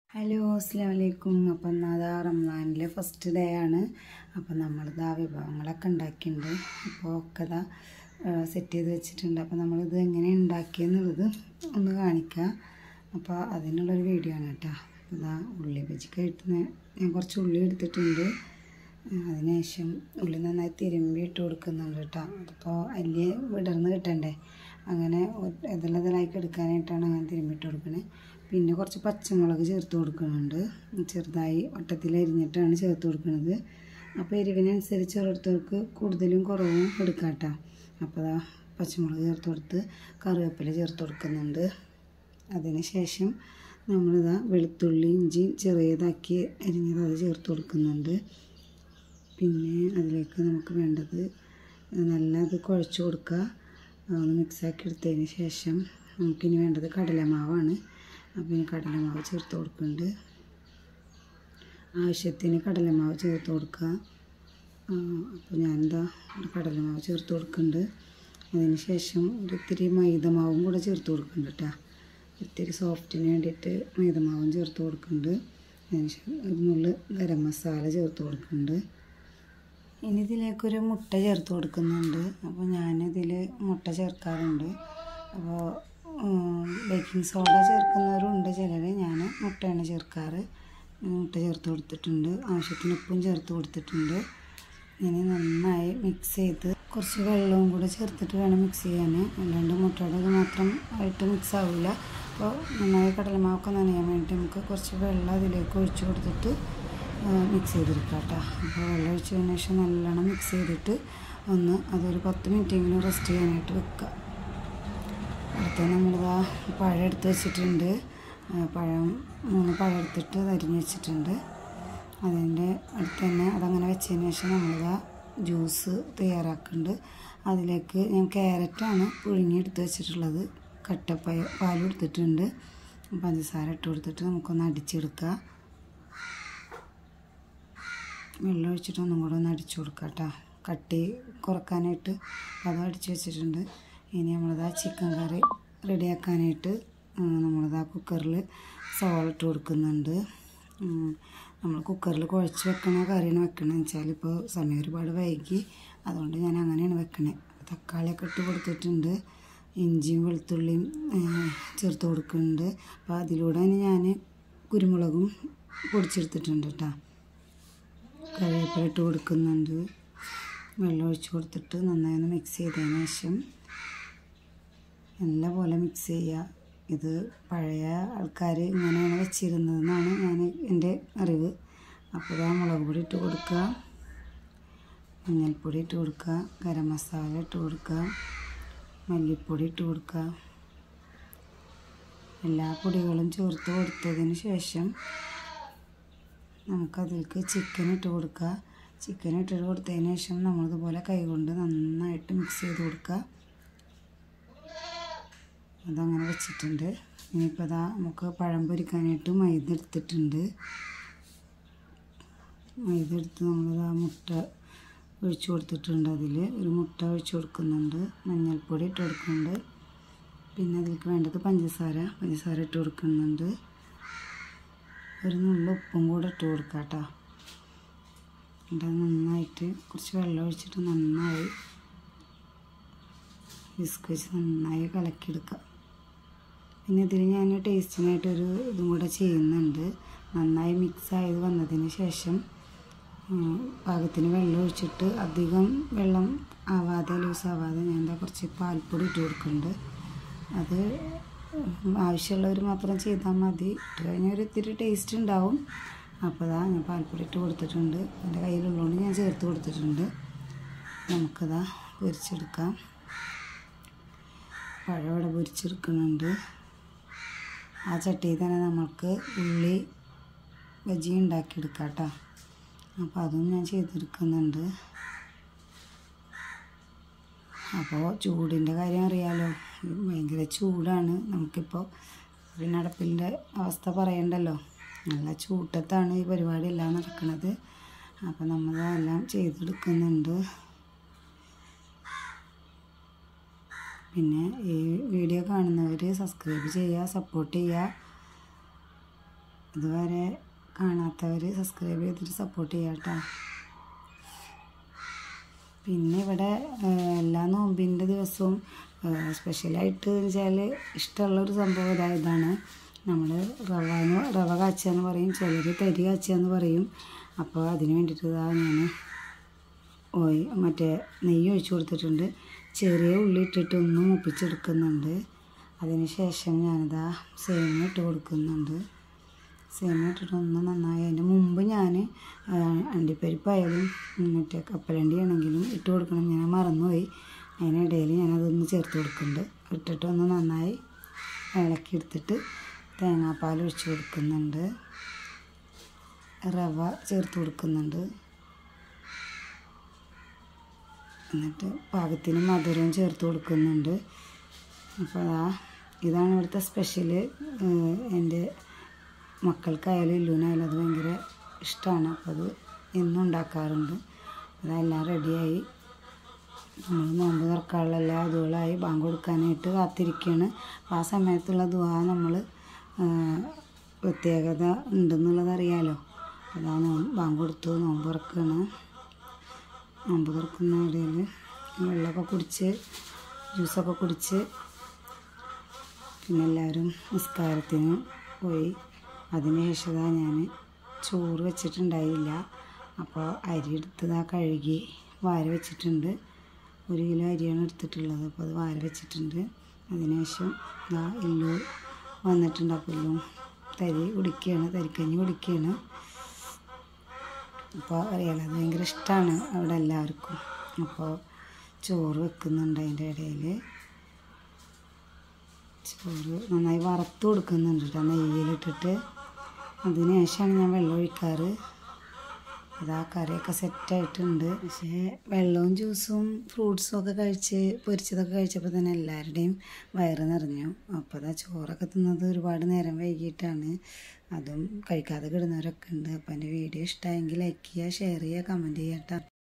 hello അസ്സാം വലൈക്കും അപ്പം അതാ റംസാനിലെ ഫസ്റ്റ് ഡേ ആണ് അപ്പം നമ്മളിതാ വിഭവങ്ങളൊക്കെ ഉണ്ടാക്കിയിട്ടുണ്ട് അപ്പോൾ ഒക്കെ ഇതാ സെറ്റ് ചെയ്ത് വെച്ചിട്ടുണ്ട് അപ്പോൾ നമ്മളിത് എങ്ങനെ ഉണ്ടാക്കിയെന്നുള്ളത് ഒന്ന് കാണിക്കാം അപ്പോൾ അതിനുള്ളൊരു വീഡിയോ ആണ് കേട്ടോ അപ്പോൾ ഇതാ ഉള്ളി ബജിക്ക് എടുത്തുന്ന ഞാൻ കുറച്ച് ഉള്ളി എടുത്തിട്ടുണ്ട് അതിനുശേഷം ഉള്ളി നന്നായി തിരുമ്പി ഇട്ട് കൊടുക്കുന്നുണ്ട് കേട്ടോ അതിപ്പോൾ അല്ലി വിടർന്ന് കിട്ടണ്ടേ അങ്ങനെ ഇതെല്ലാം ഇതിലാക്കി എടുക്കാനായിട്ടാണ് അങ്ങനെ തിരുമ്മിട്ട് കൊടുക്കണേ പിന്നെ കുറച്ച് പച്ചമുളക് ചേർത്ത് കൊടുക്കുന്നുണ്ട് ചെറുതായി വട്ടത്തിൽ അരിഞ്ഞിട്ടാണ് ചേർത്ത് കൊടുക്കുന്നത് അപ്പോൾ എരിവിനനുസരിച്ച് ഓരോരുത്തർക്ക് കൂടുതലും കുറവും എടുക്കാം കേട്ടോ അപ്പോൾ അതാ പച്ചമുളക് ചേർത്ത് കൊടുത്ത് കറിവേപ്പില ചേർത്ത് കൊടുക്കുന്നുണ്ട് അതിന് ശേഷം നമ്മളിതാ വെളുത്തുള്ളി ഇഞ്ചി ചെറിയതാക്കി അരിഞ്ഞത് അത് ചേർത്ത് കൊടുക്കുന്നുണ്ട് പിന്നെ അതിലേക്ക് നമുക്ക് വേണ്ടത് നല്ല അത് കുഴച്ച് കൊടുക്കുക ഒന്ന് മിക്സാക്കി എടുത്തതിന് ശേഷം നമുക്കിനി വേണ്ടത് കടലമാവാണ് അപ്പോൾ ഇനി കടലമാവ് ചേർത്ത് കൊടുക്കുന്നുണ്ട് ആവശ്യത്തിന് കടലമാവ് ചേർത്ത് കൊടുക്കുക അപ്പോൾ ഞാനെന്താ കടലമാവ് ചേർത്ത് കൊടുക്കുന്നുണ്ട് അതിന് ശേഷം ഒരു ഇത്തിരി മൈദമാവും കൂടെ ചേർത്ത് കൊടുക്കുന്നുണ്ട് കേട്ടോ ഇത്തിരി സോഫ്റ്റിന് വേണ്ടിയിട്ട് മൈദമാവും ചേർത്ത് കൊടുക്കുന്നുണ്ട് അതിന് ശേഷം ഒരു നുള്ളു ഗരം മസാല ചേർത്ത് കൊടുക്കുന്നുണ്ട് ഇനി ഇതിലേക്കൊരു മുട്ട ചേർത്ത് കൊടുക്കുന്നുണ്ട് അപ്പോൾ ഞാനിതിൽ മുട്ട ചേർക്കാറുണ്ട് അപ്പോൾ ബേക്കിംഗ് സോഡ ചേർക്കുന്നവരുണ്ട് ചിലർ ഞാൻ മുട്ടയാണ് ചേർക്കാറ് മുട്ട ചേർത്ത് കൊടുത്തിട്ടുണ്ട് ആവശ്യത്തിന് ഉപ്പും ചേർത്ത് കൊടുത്തിട്ടുണ്ട് ഇനി നന്നായി മിക്സ് ചെയ്ത് കുറച്ച് വെള്ളവും കൂടെ ചേർത്തിട്ട് വേണം മിക്സ് ചെയ്യാൻ അല്ലാണ്ട് മുട്ടയുടെ ഇത് മാത്രം ആയിട്ട് മിക്സ് ആവില്ല അപ്പോൾ നന്നായി കടലമാവൊക്കെ നനയാൻ വേണ്ടി നമുക്ക് കുറച്ച് വെള്ളം അതിലേക്ക് ഒഴിച്ച് കൊടുത്തിട്ട് മിക്സ് ചെയ്തെടുക്കാം കേട്ടോ അപ്പോൾ വെള്ളം ഒഴിച്ചതിന് ശേഷം നല്ലോണം മിക്സ് ചെയ്തിട്ട് ഒന്ന് അതൊരു പത്ത് മിനിറ്റെങ്കിലും റെസ്റ്റ് ചെയ്യാനായിട്ട് വെക്കുക അടുത്ത നമ്മളിതാ പഴം എടുത്ത് വെച്ചിട്ടുണ്ട് പഴം മൂന്ന് പഴം എടുത്തിട്ട് അരിഞ്ഞ് വെച്ചിട്ടുണ്ട് അതിൻ്റെ അടുത്ത് തന്നെ അതങ്ങനെ വെച്ചതിന് ശേഷം നമ്മളിതാ ജ്യൂസ് തയ്യാറാക്കുന്നുണ്ട് അതിലേക്ക് ഞാൻ ക്യാരറ്റാണ് പുഴുങ്ങിയെടുത്ത് വെച്ചിട്ടുള്ളത് കട്ടപ്പയ പാലും എടുത്തിട്ടുണ്ട് പഞ്ചസാര ഇട്ട് കൊടുത്തിട്ട് നമുക്കൊന്ന് അടിച്ചെടുക്കുക വെള്ളം ഒഴിച്ചിട്ട് ഒന്നും കൂടെ ഒന്ന് അടിച്ചു കൊടുക്കുക കേട്ടോ കട്ടി കുറക്കാനായിട്ട് അത് അടിച്ച് വെച്ചിട്ടുണ്ട് ഇനി നമ്മളിതാ ചിക്കൻ കറി റെഡിയാക്കാനായിട്ട് നമ്മളിതാ കുക്കറിൽ സവാള ഇട്ട് കൊടുക്കുന്നുണ്ട് നമ്മൾ കുക്കറിൽ കുഴച്ച് വെക്കണ കറിയാണ് വെക്കണമെന്ന് വെച്ചാൽ ഇപ്പോൾ സമയം ഒരുപാട് വൈകി അതുകൊണ്ട് ഞാൻ അങ്ങനെയാണ് വെക്കണേ തക്കാളിയൊക്കെ ഇട്ട് കൊടുത്തിട്ടുണ്ട് ഇഞ്ചിയും വെളുത്തുള്ളിയും ചേർത്ത് കൊടുക്കുന്നുണ്ട് അപ്പോൾ അതിലൂടെ ഞാൻ കുരുമുളകും പൊടിച്ചെടുത്തിട്ടുണ്ട് കേട്ടോ കറിവേപ്പില ഇട്ട് കൊടുക്കുന്നുണ്ട് വെള്ളം ഒഴിച്ച് കൊടുത്തിട്ട് നന്നായി ഒന്ന് മിക്സ് ചെയ്തതിന് ശേഷം നല്ല പോലെ മിക്സ് ചെയ്യുക ഇത് പഴയ ആൾക്കാർ ഇങ്ങനെയാണ് വെച്ചിരുന്നതെന്നാണ് ഞാൻ എൻ്റെ അറിവ് അപ്പോൾ ആ മുളക് പൊടി ഇട്ട് കൊടുക്കുക മഞ്ഞൾപ്പൊടി ഇട്ട് കൊടുക്കുക ഗരം മസാല ഇട്ട് കൊടുക്കുക മല്ലിപ്പൊടി ഇട്ട് കൊടുക്കുക എല്ലാ പൊടികളും ചേർത്ത് കൊടുത്തതിന് ശേഷം നമുക്കതിലേക്ക് ചിക്കൻ ഇട്ട് കൊടുക്കുക ചിക്കൻ ഇട്ടിട്ട് കൊടുത്തതിന് ശേഷം നമ്മളിതുപോലെ കൈകൊണ്ട് നന്നായിട്ട് മിക്സ് ചെയ്ത് കൊടുക്കുക അതങ്ങനെ വെച്ചിട്ടുണ്ട് ഇനിയിപ്പോൾ അതാ നമുക്ക് പഴം പൊരിക്കാനായിട്ട് മൈദ എടുത്തിട്ടുണ്ട് മൈദ എടുത്ത് നമ്മളിതാ മുട്ട ഒഴിച്ച് കൊടുത്തിട്ടുണ്ട് അതിൽ ഒരു മുട്ട ഒഴിച്ച് കൊടുക്കുന്നുണ്ട് മഞ്ഞൾപ്പൊടി ഇട്ട് കൊടുക്കുന്നുണ്ട് പിന്നെ അതിലേക്ക് വേണ്ടത് പഞ്ചസാര പഞ്ചസാര ഇട്ട് കൊടുക്കുന്നുണ്ട് ഒരു നുള്ള ഉപ്പും കൂടെ ഇട്ട് കൊടുക്കാം കേട്ടോ എന്നിട്ട് നന്നായിട്ട് കുറച്ച് വെള്ളം ഒഴിച്ചിട്ട് നന്നായി വിസ്ക് വെച്ച് നന്നായി കലക്കിയെടുക്കുക പിന്നെ ഇതിൽ ഞാൻ ടേസ്റ്റിനായിട്ടൊരു ഇതും കൂടെ ചെയ്യുന്നുണ്ട് നന്നായി മിക്സ് ആയത് വന്നതിന് ശേഷം പാകത്തിന് വെള്ളം ഒഴിച്ചിട്ട് അധികം വെള്ളം ആവാതെ ലൂസ് ആവാതെ ഞാൻ എന്താ കുറച്ച് പാൽപ്പൊടി ഇട്ട് കൊടുക്കുന്നുണ്ട് അത് ആവശ്യമുള്ളവർ മാത്രം ചെയ്താൽ മതി ഇട്ട് കഴിഞ്ഞാൽ ഒരു ഇത്തിരി ടേസ്റ്റ് ഉണ്ടാവും അപ്പോൾ അതാ ഞാൻ പാൽപ്പൊടി ഇട്ട് കൊടുത്തിട്ടുണ്ട് എൻ്റെ കയ്യിലുള്ളതുകൊണ്ട് ഞാൻ ചേർത്ത് കൊടുത്തിട്ടുണ്ട് നമുക്കതാ പൊരിച്ചെടുക്കാം പഴം ഇവിടെ പൊരിച്ചെടുക്കുന്നുണ്ട് ആ ചട്ടിയിൽ തന്നെ നമുക്ക് ഉള്ളി ബജി ഉണ്ടാക്കിയെടുക്കാം കേട്ടോ അപ്പോൾ അതും ഞാൻ ചെയ്തെടുക്കുന്നുണ്ട് അപ്പോൾ ചൂടിൻ്റെ കാര്യം അറിയാലോ ഭയങ്കര ചൂടാണ് നമുക്കിപ്പോൾ പിന്നെ അടപ്പിൻ്റെ അവസ്ഥ പറയണ്ടല്ലോ നല്ല ചൂട്ടത്താണ് ഈ പരിപാടിയെല്ലാം നടക്കുന്നത് അപ്പോൾ നമ്മളതെല്ലാം ചെയ്തെടുക്കുന്നുണ്ട് പിന്നെ ഈ വീഡിയോ കാണുന്നവർ സബ്സ്ക്രൈബ് ചെയ്യുക സപ്പോർട്ട് ചെയ്യുക ഇതുവരെ കാണാത്തവർ സബ്സ്ക്രൈബ് ചെയ്തിട്ട് സപ്പോർട്ട് ചെയ്യാം കേട്ടോ പിന്നെ ഇവിടെ ആ, എല്ലാ നോമ്പിൻ്റെ ദിവസവും സ്പെഷ്യലായിട്ട് വെച്ചാൽ ഇഷ്ടമുള്ളൊരു സംഭവം ഇതാ ഇതാണ് നമ്മൾ റവ എന്ന് റവ കാച്ചുക എന്ന് പറയും ചിലർ തരി കാച്ചുക എന്ന് പറയും അപ്പോൾ അതിന് വേണ്ടിയിട്ട് ഇതാ ഞാൻ ഓയി മറ്റേ നെയ്യ് ഒഴിച്ച് കൊടുത്തിട്ടുണ്ട് ചെറിയ ഉള്ളി ഇട്ടിട്ട് ഒന്ന് മുപ്പിച്ചെടുക്കുന്നുണ്ട് അതിന് ശേഷം ഞാനിതാ സേമിയ ഇട്ട് കൊടുക്കുന്നുണ്ട് സേമിയ ഇട്ടിട്ട് ഒന്ന് നന്നായി അതിൻ്റെ മുമ്പ് ഞാൻ അണ്ടിപ്പരിപ്പായാലും മറ്റേ കപ്പലണ്ടി ആണെങ്കിലും ഇട്ട് കൊടുക്കണം ഞാൻ മറന്നുപോയി അതിനിടയിൽ ഞാനതൊന്ന് ചേർത്ത് കൊടുക്കുന്നുണ്ട് ഇട്ടിട്ട് ഒന്ന് നന്നായി ഇളക്കി എടുത്തിട്ട് തേങ്ങാപ്പാൽ ഒഴിച്ച് കൊടുക്കുന്നുണ്ട് റവ ചേർത്ത് കൊടുക്കുന്നുണ്ട് എന്നിട്ട് പാകത്തിന് മധുരവും ചേർത്ത് കൊടുക്കുന്നുണ്ട് അപ്പോൾ അതാ ഇതാണ് ഇവിടുത്തെ സ്പെഷ്യൽ എൻ്റെ മക്കൾക്കായാലും ഇല്ലൂനായാലും അത് ഭയങ്കര ഇഷ്ടമാണ് അപ്പോൾ അത് എന്നും ഉണ്ടാക്കാറുണ്ട് അതെല്ലാം റെഡിയായി നമ്മൾ നോമ്പ് തുറക്കാനുള്ള എല്ലാ ഇതുകളായി ബാങ്ക് കൊടുക്കാനായിട്ട് കാത്തിരിക്കുകയാണ് അപ്പോൾ ആ സമയത്തുള്ള ദുവാ നമ്മൾ പ്രത്യേകത ഉണ്ടെന്നുള്ളത് അറിയാലോ അതാ നോമ്പ് ബാങ്ക് കൊടുത്തു നോമ്പ് തുറക്കുകയാണ് നോമ്പ് തുറക്കുന്ന ഇടയിൽ വെള്ളമൊക്കെ കുടിച്ച് ജ്യൂസൊക്കെ കുടിച്ച് പിന്നെ എല്ലാവരും നിസ്കാരത്തിന് പോയി അതിന് ശേഷം ഞാൻ ചോറ് വെച്ചിട്ടുണ്ടായില്ല അപ്പോൾ അരി എടുത്തതാ കഴുകി വാരി വെച്ചിട്ടുണ്ട് ഒരു കിലോ അരിയാണ് എടുത്തിട്ടുള്ളത് അപ്പോൾ അത് വാരി വെച്ചിട്ടുണ്ട് അതിനുശേഷം ഇതാ എല്ലു വന്നിട്ടുണ്ട് അപ്പോൾ എല്ലും തരി കുടിക്കുകയാണ് തരിക്കഞ്ഞി കുടിക്കുകയാണ് അപ്പോൾ അറിയാലോ അത് ഭയങ്കര ഇഷ്ടമാണ് അവിടെ എല്ലാവർക്കും അപ്പോൾ ചോറ് വെക്കുന്നുണ്ട് അതിൻ്റെ ഇടയിൽ ചോറ് നന്നായി വറുത്ത് കൊടുക്കുന്നുണ്ട് കേട്ടോ നെയ്യിലിട്ടിട്ട് അതിന് ശേഷമാണ് ഞാൻ വെള്ളം ഒഴിക്കാറ് അതാ കറിയൊക്കെ സെറ്റായിട്ടുണ്ട് പക്ഷേ വെള്ളവും ജ്യൂസും ഫ്രൂട്ട്സും ഒക്കെ കഴിച്ച് പൊരിച്ചതൊക്കെ കഴിച്ചപ്പോൾ തന്നെ എല്ലാവരുടെയും വയറ് നിറഞ്ഞു അപ്പോൾ അതാ ചോറൊക്കെ തിന്നത് ഒരുപാട് നേരം വൈകിട്ടാണ് അതും കഴിക്കാതെ കിടുന്നവരൊക്കെ ഉണ്ട് അപ്പോൾ എൻ്റെ വീഡിയോ ഇഷ്ടമായെങ്കിൽ ലൈക്ക് ചെയ്യുക ഷെയർ ചെയ്യുക കമൻറ്റ് ചെയ്യുക കേട്ടോ